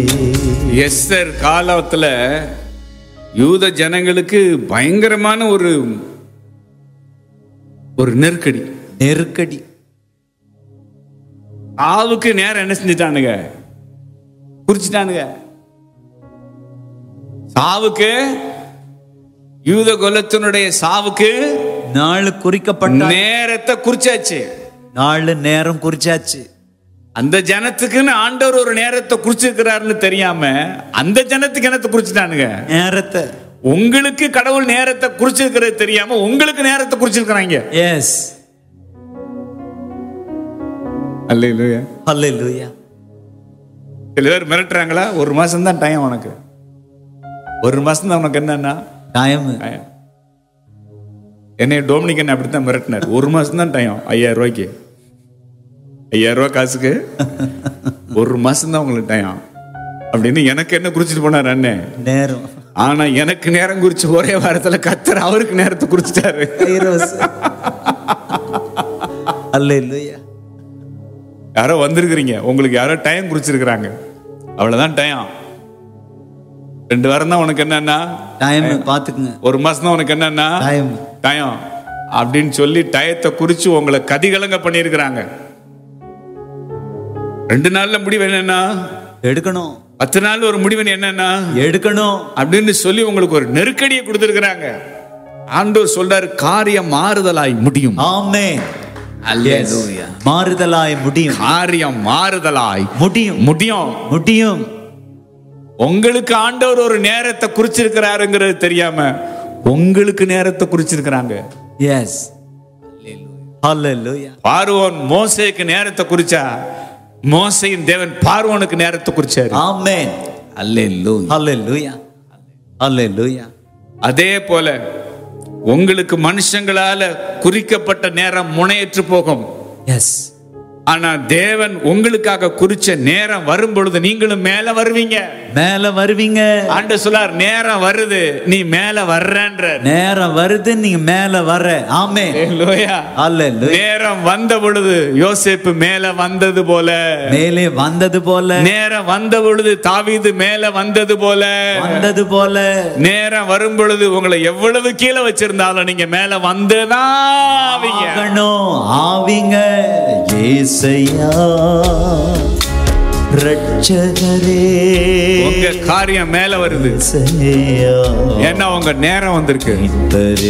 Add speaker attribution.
Speaker 1: Esther காலத்துல யூத ஜனங்களுக்கு பயங்கரமான ஒரு ஒரு நெருக்கடி
Speaker 2: நெருக்கடி
Speaker 1: ஆவுக்கு நேரம் என்ன செஞ்சுட்டானுங்க குறிச்சிட்டானுங்க சாவுக்கு யூத குலத்தினுடைய சாவுக்கு
Speaker 2: நாள் குறிக்கப்பட்ட
Speaker 1: நேரத்தை குறிச்சாச்சு
Speaker 2: நாள் நேரம் குறிச்சாச்சு
Speaker 1: அந்த ஜனத்துக்குன்னு ஆண்டவர் ஒரு நேரத்தை குறிச்சிருக்கிறாருன்னு தெரியாம அந்த ஜனத்துக்கு என்னத்தை குறிச்சிட்டானுங்க
Speaker 2: நேரத்தை
Speaker 1: உங்களுக்கு கடவுள் நேரத்தை குறிச்சிருக்கிறது தெரியாம உங்களுக்கு நேரத்தை குறிச்சிருக்கிறாங்க
Speaker 2: எஸ்
Speaker 1: அல்லையா
Speaker 2: ஹalleluya
Speaker 1: சில பேர் மிரட்டுறாங்களா ஒரு மாசம் தான் டைம் உனக்கு ஒரு மாசம் தான் உனக்கு என்னன்னா
Speaker 2: டைம்
Speaker 1: டைம் என்னை டோமினிகன் அப்படித்தான் மிரட்டினார் ஒரு மாசம் தான் டைம் ஐயாயிரம் ரூபாய்க்கு ஐயாயிரம் ரூபாய் காசுக்கு ஒரு மாசம் தான் உங்களுக்கு டைம் அப்படின்னு எனக்கு என்ன குறிச்சிட்டு போனார் அண்ணன்
Speaker 2: நேரம்
Speaker 1: ஆனா எனக்கு நேரம் குறிச்சு ஒரே வாரத்துல கத்தர் அவருக்கு நேரத்தை குறிச்சிட்டாரு
Speaker 2: கைரோஸ் ஹalleluya
Speaker 1: யாரோ வந்திருக்கிறீங்க உங்களுக்கு யாரோ டைம் குறிச்சிருக்கிறாங்க அவ்வளவுதான் டைம் ரெண்டு வாரம் தான் உனக்கு என்னன்னா
Speaker 2: டைம் பாத்துக்குங்க
Speaker 1: ஒரு மாசம் தான் உனக்கு என்னன்னா
Speaker 2: டைம்
Speaker 1: டைம் அப்படின்னு சொல்லி டயத்தை குறிச்சு உங்களை கதிகலங்க பண்ணியிருக்கிறாங்க ரெண்டு நாள்ல முடிவு என்னன்னா
Speaker 2: எடுக்கணும்
Speaker 1: பத்து நாள் ஒரு முடிவு என்னன்னா
Speaker 2: எடுக்கணும்
Speaker 1: அப்படின்னு சொல்லி உங்களுக்கு ஒரு நெருக்கடியை கொடுத்திருக்கிறாங்க ஆண்டவர் சொல்றாரு காரியம் மாறுதலாய் முடியும்
Speaker 2: ஆமென் Hallelujah. மாறுதலாய் முடியும்
Speaker 1: காரியம் மாறுதலாய்
Speaker 2: முடியும்
Speaker 1: முடியும்
Speaker 2: முடியும்
Speaker 1: உங்களுக்கு ஆண்டவர் ஒரு நேரத்தை குறிச்சிருக்கிறாருங்கிறது தெரியாம உங்களுக்கு நேரத்தை குறிச்சிருக்கிறாங்க
Speaker 2: எஸ் ஹalleluya
Speaker 1: பார்வோன் மோசேக்கு நேரத்தை குறிச்சா மோசையின் தேவன் பார்வோனுக்கு நேரத்தை குறிச்சாரு
Speaker 2: ஆமென்
Speaker 1: அல்லேலூயா
Speaker 2: ஹalleluya ஹalleluya
Speaker 1: அதே போல உங்களுக்கு மனுஷங்களால குறிக்கப்பட்ட நேரம் முனையற்று போகும்
Speaker 2: எஸ்
Speaker 1: ஆனா தேவன் உங்களுக்காக குறிச்ச நேரம் வரும் பொழுது நீங்களும் மேல வருவீங்க
Speaker 2: மேல வருவீங்க
Speaker 1: ஆண்டு சொல்லார் நேரம் வருது நீ மேல வர்றன்ற
Speaker 2: நேரம் வருது நீங்க மேல வர ஆமென்
Speaker 1: அல்லேலூயா.
Speaker 2: ஹalleluya
Speaker 1: நேரம் வந்த பொழுது யோசேப்பு மேல வந்தது போல
Speaker 2: மேலே வந்தது போல
Speaker 1: நேரம் வந்த பொழுது தாவீது மேல வந்தது போல
Speaker 2: வந்தது போல
Speaker 1: நேரம் வரும் பொழுது உங்களை எவ்வளவு கீழே வச்சிருந்தாலும் நீங்க மேல வந்துதான் ஆவீங்க.
Speaker 2: ஆகணும் ஆவிங்க ஏசையா ரட்சகரே
Speaker 1: உங்க காரியம் மேல வருது
Speaker 2: ஏசையா
Speaker 1: ஏன்னா உங்க நேரம் வந்திருக்கு
Speaker 2: மீட்பரே